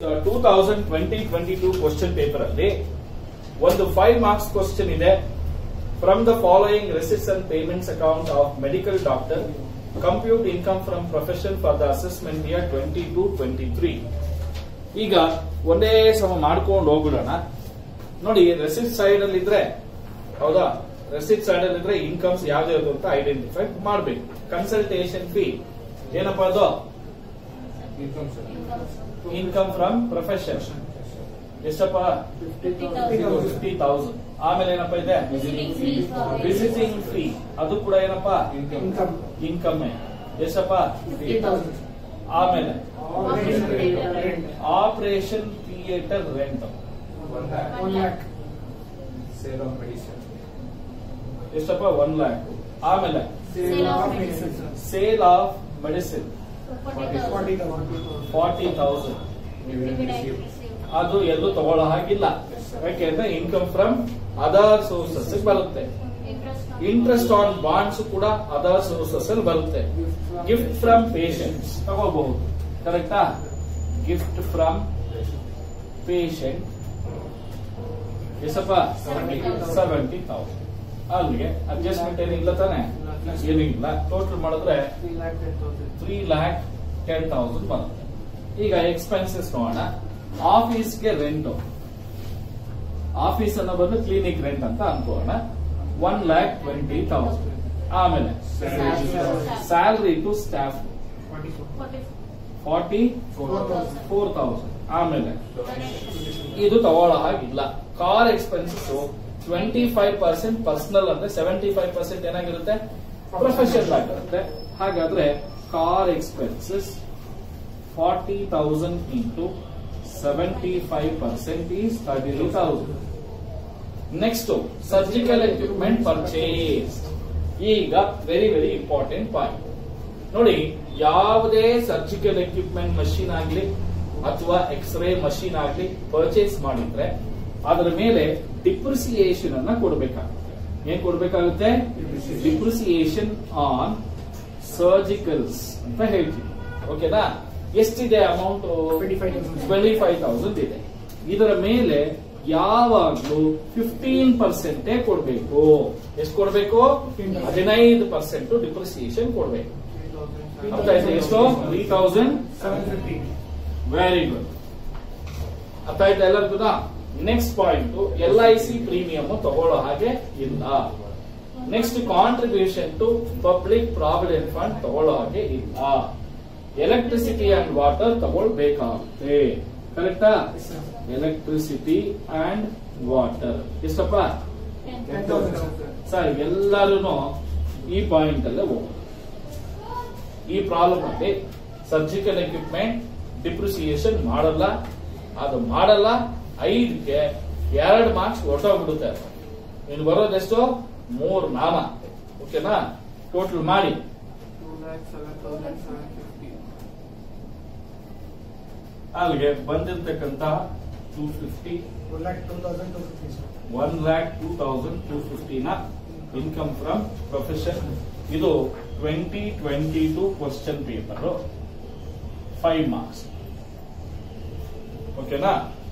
two thousand twenty twenty two question paper ಅಲ್ಲಿ ಒಂದು five marks question ಇದೆ from the following receipts and payments account of medical doctor compute income from profession for the assessment year twenty two twenty three ಈಗ ಒಂದೇ ಸಮ ಮಾಡ್ಕೊಂಡು ಹೋಗ್ಬಿಡೋಣ ನೋಡಿ receipt side ಅಲ್ಲಿ ಇದ್ರೆ ಹೌದಾ ರೆಸಿಟ್ ಸೈಡ್ ಅಲ್ಲಿ ಇದ್ರೆ ಇನ್ಕಮ್ಸ್ ಯಾವ್ದು ಯಾವ್ದು ಅಂತ ಐಡೆಂಟಿಫೈ ಮಾಡ್ಬೇಕು ಕನ್ಸಲ್ಟೇಷನ್ ಫೀ ಏನಪ್ಪಾ ಅದು ಇನ್ಕಮ್ ಫ್ರಮ್ ಪ್ರೊಫೆಷನ್ ಎಷ್ಟಪ್ಪ ಫಿಫ್ಟಿ ತೌಸಂಡ್ ಆಮೇಲೆ ಏನಪ್ಪಾ ಇದೆ ವಿಸಿಟಿಂಗ್ ಫೀ ಅದು ಕೂಡ ಏನಪ್ಪಾ ಇನ್ಕಮ್ ಎಷ್ಟಪ್ಪ ಆಮೇಲೆ ಆಪರೇಷನ್ ಥಿಯೇಟರ್ ರೆಂಟ್ ಎಷ್ಟಪ್ಪ ಒನ್ ಲ್ಯಾಕ್ ಆಮೇಲೆ sale of medicine forty thousand ಅದು ಎಲ್ಲೂ ತಗೊಳ್ಳೋ ಹಾಗಿಲ್ಲ ಯಾಕೆಂದ್ರೆ ಇನ್ಕಮ್ ಫ್ರಮ್ ಅದರ್ ಸೋರ್ಸಸ್ ಬರುತ್ತೆ ಇಂಟ್ರೆಸ್ಟ್ ಆನ್ ಬಾಂಡ್ಸ್ ಕೂಡ ಅದರ್ ಸೋರ್ಸಸ್ ಅಲ್ಲಿ ಬರುತ್ತೆ ಗಿಫ್ಟ್ ಫ್ರಮ್ ಪೇಷಂಟ್ಸ್ ತಗೋಬಹುದು ಕರೆಕ್ಟಾ ಗಿಫ್ಟ್ ಫ್ರಮ್ ಪೇಷಂಟ್ ಎಷ್ಟಪ್ಪ ಸೆವೆಂಟಿ ತೌಸಂಡ್ ಅಲ್ಲಿಗೆ ಅಡ್ಜಸ್ಟ್ಮೆಂಟ್ ಏನಿಲ್ಲ ತಾನೆ ಏನಿಲ್ಲ ಟೋಟಲ್ ಮಾಡಿದ್ರೆ ತ್ರೀ ಲ್ಯಾಕ್ ಟೆನ್ ತೌಸಂಡ್ ಬರುತ್ತೆ ಈಗ ಎಕ್ಸ್ಪೆನ್ಸಸ್ ನೋಡೋಣ ಆಫೀಸ್ಗೆ ರೆಂಟ್ ಆಫೀಸ್ ಅನ್ನೋ ಬಂದು ಕ್ಲಿನಿಕ್ ರೆಂಟ್ ಅಂತ ಅನ್ಕೋಣ ಒನ್ ಲ್ಯಾಕ್ ಟ್ವೆಂಟಿ ತೌಸಂಡ್ ಆಮೇಲೆ salary to staff forty four thousand ಆಮೇಲೆ ಇದು ತಗೊಳ್ಳೋ ಹಾಗಿಲ್ಲ car expenses twenty five percent personal ಅಂದ್ರೆ ಸೆವೆಂಟಿ ಫೈವ್ ಪರ್ಸೆಂಟ್ ಏನಾಗಿರುತ್ತೆ ಪ್ರೊಫೆಷನಲ್ ಆಗಿರುತ್ತೆ ಹಾಗಾದ್ರೆ car expenses forty thousand into seventy five percent is thirty thousand next surgical equipment purchase ಈಗ very very important point ನೋಡಿ ಯಾವುದೇ ಸರ್ಜಿಕಲ್ ಎಕ್ವಿಪ್ಮೆಂಟ್ ಮಷೀನ್ ಆಗ್ಲಿ ಅಥವಾ x ray machine ಆಗ್ಲಿ ಪರ್ಚೇಸ್ ಮಾಡಿದ್ರೆ ಅದರ ಮೇಲೆ ಡಿಪ್ರಿಸಿಯೇಷನ್ ಅನ್ನ ಕೊಡಬೇಕಾಗುತ್ತೆ ಏನ್ ಕೊಡಬೇಕಾಗುತ್ತೆ ಡಿಪ್ರಿಸಿಯೇಷನ್ ಆನ್ ಸರ್ಜಿಕಲ್ಸ್ ಅಂತ ಹೇಳ್ತೀವಿ ಓಕೆನಾ ಎಷ್ಟಿದೆ ಅಮೌಂಟ್ ಟ್ವೆಂಟಿ ಫೈವ್ ತೌಸಂಡ್ ಇದೆ ಇದರ ಮೇಲೆ ಯಾವಾಗ್ಲೂ ಫಿಫ್ಟೀನ್ ಪರ್ಸೆಂಟೇ ಕೊಡಬೇಕು ಎಷ್ಟು ಕೊಡಬೇಕು ಹದಿನೈದು ಪರ್ಸೆಂಟ್ ಡಿಪ್ರಿಸಿಯೇಷನ್ ಕೊಡಬೇಕು ಅರ್ಥ ಆಯ್ತಾ ಎಷ್ಟು ತ್ರೀ ತೌಸಂಡ್ ವೆರಿ ಗುಡ್ ಅರ್ಥ ಆಯ್ತಾ ಎಲ್ಲರಿಗೂ next point L I C premium ತಗೊಳ್ಳೋ ಹಾಗೆ ಇಲ್ಲ next contribution to public provident fund ತಗೊಳ್ಳೋ ಹಾಗೆ ಇಲ್ಲ ಎಲೆಕ್ಟ್ರಿಸಿಟಿ ಅಂಡ್ ವಾಟರ್ ತಗೊಳ್ಬೇಕಾಗುತ್ತೆ ಕರೆಕ್ಟಾ ಎಲೆಕ್ಟ್ರಿಸಿಟಿ ಅಂಡ್ ವಾಟರ್ ಎಷ್ಟಪ್ಪ ಸರ್ ಎಲ್ಲರೂ ಈ ಪಾಯಿಂಟ್ ಅಲ್ಲೇ ಹೋಗ ಈ ಪ್ರಾಬ್ಲಮ್ ಅಲ್ಲಿ ಸರ್ಜಿಕಲ್ ಎಕ್ವಿಪ್ಮೆಂಟ್ ಡಿಪ್ರಿಸಿಯೇಷನ್ ಮಾಡಲ್ಲ ಅದು ಮಾಡಲ್ಲ ಐದಕ್ಕೆ ಎರಡು ಮಾರ್ಕ್ಸ್ ಹೊರಟೋಗ್ಬಿಡುತ್ತೆ ಇನ್ನು ಬರೋದೆಷ್ಟು ಮೂರ್ ನಾಮ ಓಕೆನಾ ಟೋಟಲ್ ಮಾಡಿ ಅಲ್ಲಿಗೆ ಬಂದಿರತಕ್ಕಂತ two fifty one lakh two thousand two ಫಿಫ್ಟಿನ ಇನ್ಕಮ್ ಫ್ರಮ್ ಪ್ರೊಫೆಷನ್ ಇದು twenty twenty two question paper five marks ಓಕೆನಾ